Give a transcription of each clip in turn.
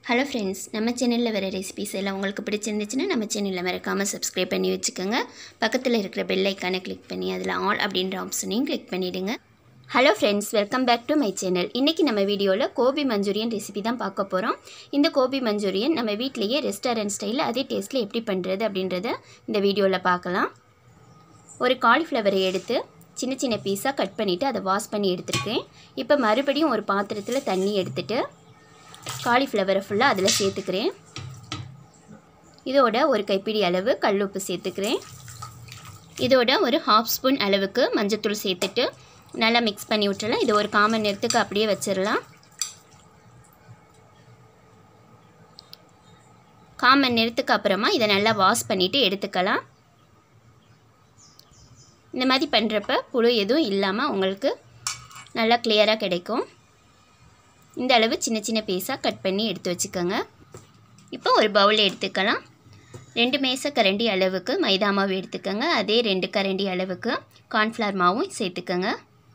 hello friends நம்ம சேனலில் வர ரெசிபிஸ் எல்லாம் உங்களுக்கு பிடிச்சிருந்துச்சுன்னா நம்ம சேனலில் மறக்காமல் சப்ஸ்கிரைப் பண்ணி வச்சுக்கோங்க பக்கத்தில் இருக்கிற பெல் ஐக்கானை கிளிக் பண்ணி அதில் ஆல் அப்படின்ற ஆப்ஷனையும் கிளிக் பண்ணிவிடுங்க hello friends welcome back to my channel இன்றைக்கி நம்ம வீடியோவில் கோபி மஞ்சூரியன் ரெசிபி தான் பார்க்க போகிறோம் இந்த கோபி மஞ்சூரியன் நம்ம வீட்டிலேயே ரெஸ்டாரண்ட் ஸ்டைலில் அதே டேஸ்ட்டில் எப்படி பண்ணுறது அப்படின்றத இந்த வீடியோவில் பார்க்கலாம் ஒரு காலிஃப்ளவரை எடுத்து சின்ன சின்ன பீஸாக கட் பண்ணிவிட்டு அதை வாஷ் பண்ணி எடுத்துருக்கேன் இப்போ மறுபடியும் ஒரு பாத்திரத்தில் தண்ணி எடுத்துட்டு காலிஃப்ளவரை ஃபுல்லாக அதில் சேர்த்துக்கிறேன் இதோட ஒரு கைப்பிடி அளவு கல்லுப்பு சேர்த்துக்கிறேன் இதோட ஒரு ஹாஃப் ஸ்பூன் அளவுக்கு மஞ்சத்தூள் சேர்த்துட்டு நல்லா மிக்ஸ் பண்ணி விட்டுறலாம் இது ஒரு காமன் நேரத்துக்கு அப்படியே வச்சிடலாம் காமன் நேரத்துக்கு அப்புறமா இதை நல்லா வாஷ் பண்ணிவிட்டு எடுத்துக்கலாம் இந்த மாதிரி பண்ணுறப்ப புழு எதுவும் இல்லாமல் உங்களுக்கு நல்லா கிளியராக கிடைக்கும் இந்த அளவு சின்ன சின்ன பீஸாக கட் பண்ணி எடுத்து வச்சுக்கோங்க இப்போ ஒரு பவுல் எடுத்துக்கலாம் ரெண்டு மேச கரண்டி அளவுக்கு மைதா மாவு எடுத்துக்கோங்க அதே ரெண்டு கரண்டி அளவுக்கு கார்ன்ஃப்ளவர் மாவும் சேர்த்துக்கோங்க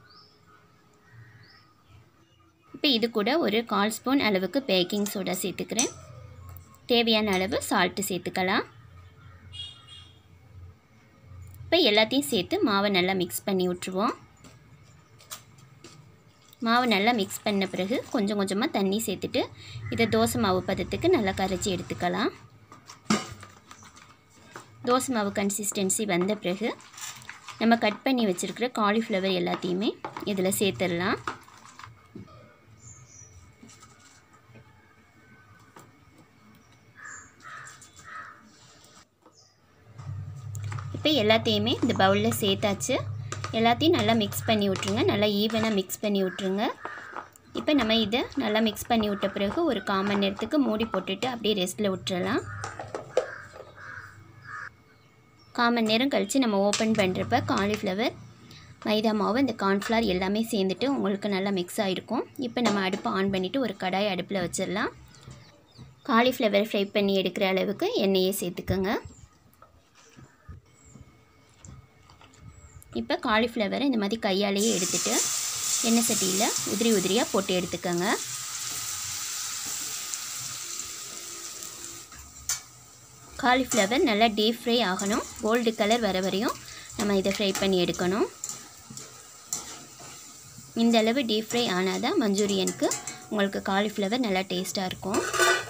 இப்போ இது கூட ஒரு கால் ஸ்பூன் அளவுக்கு பேக்கிங் சோடா சேர்த்துக்கிறேன் தேவையான அளவு சால்ட்டு சேர்த்துக்கலாம் இப்போ எல்லாத்தையும் சேர்த்து மாவை நல்லா மிக்ஸ் பண்ணி விட்ருவோம் மாவு நல்லா மிக்ஸ் பண்ண பிறகு கொஞ்சம் கொஞ்சமாக தண்ணி சேர்த்துட்டு இதை தோசை மாவு பதத்துக்கு நல்லா கரைச்சி எடுத்துக்கலாம் தோசை மாவு கன்சிஸ்டன்சி வந்த பிறகு நம்ம கட் பண்ணி வச்சுருக்கிற காலிஃப்ளவர் எல்லாத்தையுமே இதில் சேர்த்துடலாம் இப்போ எல்லாத்தையுமே இந்த பவுலில் சேர்த்தாச்சு எல்லாத்தையும் நல்லா மிக்ஸ் பண்ணி விட்ருங்க நல்லா ஈவனாக மிக்ஸ் பண்ணி விட்ருங்க இப்போ நம்ம இதை நல்லா மிக்ஸ் பண்ணி விட்ட பிறகு ஒரு காமன் நேரத்துக்கு மூடி போட்டுட்டு அப்படியே ரெஸ்ட்டில் விட்டுறலாம் காமன் நேரம் கழித்து நம்ம ஓப்பன் பண்ணுறப்ப காலிஃப்ளவர் மைதா மாவு இந்த கார்ன்ஃப்ளவர் எல்லாமே சேர்ந்துட்டு உங்களுக்கு நல்லா மிக்ஸ் ஆகிருக்கும் இப்போ நம்ம அடுப்பை ஆன் பண்ணிவிட்டு ஒரு கடாய் அடுப்பில் வச்சிடலாம் காலிஃப்ளவர் ஃப்ரை பண்ணி எடுக்கிற அளவுக்கு எண்ணெயை சேர்த்துக்கோங்க இப்போ காலிஃப்ளவரை இந்த மாதிரி கையாலேயே எடுத்துகிட்டு எண்ணெய் சட்டியில் உதிரி உதிரியாக போட்டு எடுத்துக்கோங்க காலிஃப்ளவர் நல்லா டீப் ஃப்ரை ஆகணும் கோல்டு கலர் வர வரையும் நம்ம இதை ஃப்ரை பண்ணி எடுக்கணும் இந்த அளவு டீப் ஃப்ரை ஆனால் தான் மஞ்சூரியனுக்கு உங்களுக்கு காலிஃப்ளவர் நல்லா டேஸ்ட்டாக இருக்கும்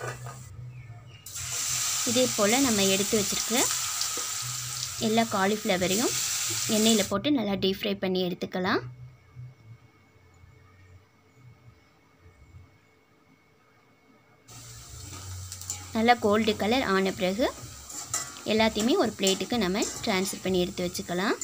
இதே போல் நம்ம எடுத்து வச்சுருக்கிற எல்லா காலிஃப்ளவரையும் எண்ணெயில் போட்டு நல்லா டீப் ஃப்ரை பண்ணி எடுத்துக்கலாம் நல்லா கோல்டு கலர் ஆன பிறகு எல்லாத்தையுமே ஒரு பிளேட்டுக்கு நம்ம ட்ரான்ஸ்ஃபர் பண்ணி எடுத்து வச்சுக்கலாம்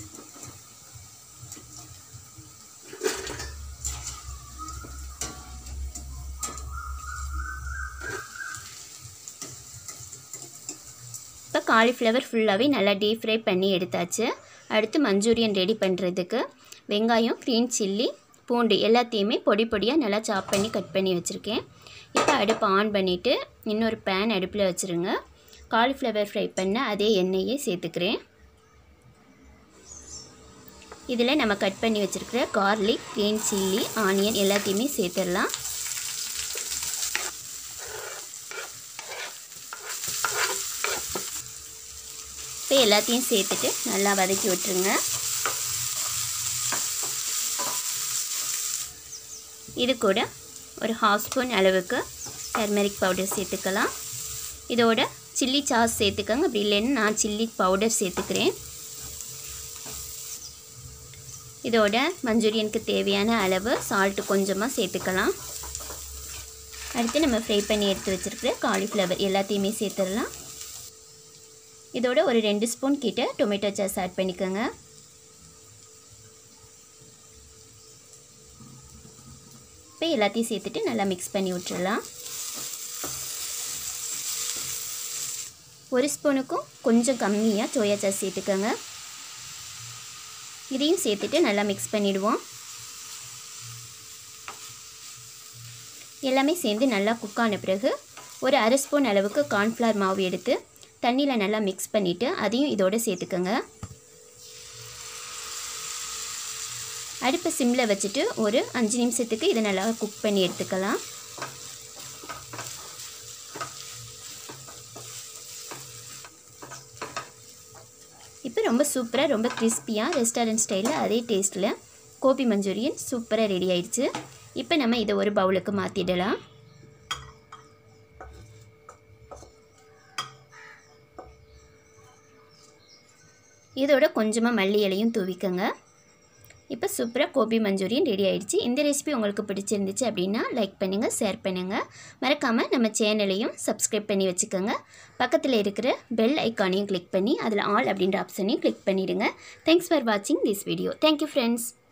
இப்போ காலிஃப்ளவர் ஃபுல்லாகவே நல்லா டீப் ஃப்ரை பண்ணி எடுத்தாச்சு அடுத்து மஞ்சூரியன் ரெடி பண்ணுறதுக்கு வெங்காயம் க்ரீன் சில்லி பூண்டு எல்லாத்தையுமே பொடி பொடியாக நல்லா சாப் பண்ணி கட் பண்ணி வச்சுருக்கேன் இப்போ அடுப்பை ஆன் பண்ணிவிட்டு இன்னொரு பேன் அடுப்பில் வச்சுருங்க காலிஃப்ளவர் ஃப்ரை பண்ண அதே எண்ணெயே சேர்த்துக்கிறேன் இதில் நம்ம கட் பண்ணி வச்சுருக்கிற கார்லிக் க்ரீன் சில்லி ஆனியன் எல்லாத்தையுமே சேர்த்துடலாம் இப்போ எல்லாத்தையும் சேர்த்துட்டு நல்லா வதக்கி விட்டுருங்க இது கூட ஒரு ஹாஃப் ஸ்பூன் அளவுக்கு டர்மரிக் பவுடர் சேர்த்துக்கலாம் இதோட சில்லி சாஸ் சேர்த்துக்கோங்க அப்படி இல்லைன்னா நான் சில்லி பவுடர் சேர்த்துக்கிறேன் இதோட மஞ்சூரியனுக்கு தேவையான அளவு சால்ட்டு கொஞ்சமாக சேர்த்துக்கலாம் அடுத்து நம்ம ஃப்ரை பண்ணி எடுத்து வச்சுருக்கிற காலிஃப்ளவர் எல்லாத்தையுமே சேர்த்துடலாம் இதோட ஒரு ரெண்டு ஸ்பூன் கிட்ட டொமேட்டோ சாஸ் ஆட் பண்ணிக்கோங்க இப்போ எல்லாத்தையும் சேர்த்துட்டு நல்லா மிக்ஸ் பண்ணி விட்டுறலாம் ஒரு ஸ்பூனுக்கும் கொஞ்சம் கம்மியாக சோயா சாஸ் சேர்த்துக்கோங்க இதையும் சேர்த்துட்டு நல்லா மிக்ஸ் பண்ணிவிடுவோம் எல்லாமே சேர்ந்து நல்லா குக் ஆன பிறகு ஒரு அரை ஸ்பூன் அளவுக்கு கார்ன்ஃப்ளவர் மாவு எடுத்து தண்ணியில் நல்லா மிக்ஸ் பண்ணிவிட்டு அதையும் இதோடு சேர்த்துக்கோங்க அடுப்பை சிம்மில் வச்சுட்டு ஒரு அஞ்சு நிமிஷத்துக்கு இதை நல்லா குக் பண்ணி எடுத்துக்கலாம் ரொம்ப சூப்பராக ரொம்ப கிறிஸ்பியாக ரெஸ்டாரண்ட் ஸ்டைலில் அதே டேஸ்ட்டில் கோபி மஞ்சூரியன் சூப்பராக ரெடி ஆயிடுச்சு இப்போ நம்ம இதை ஒரு பவுலுக்கு மாற்றிடலாம் இதோட கொஞ்சமாக மல்லி இலையும் தூவிக்கங்க இப்போ சூப்பராக கோபி மஞ்சூரியன் ரெடி ஆயிடுச்சு இந்த ரெசிபி உங்களுக்கு பிடிச்சிருந்துச்சு அப்படின்னா லைக் பண்ணுங்கள் ஷேர் பண்ணுங்கள் மறக்காமல் நம்ம சேனலையும் சப்ஸ்கிரைப் பண்ணி வச்சுக்கோங்க பக்கத்தில் இருக்கிற பெல் ஐக்கானையும் கிளிக் பண்ணி அதில் ஆல் அப்படின்ற ஆப்ஷனையும் கிளிக் பண்ணிவிடுங்க தேங்க்ஸ் ஃபார் வாட்சிங் திஸ் வீடியோ தேங்க்யூ ஃப்ரெண்ட்ஸ்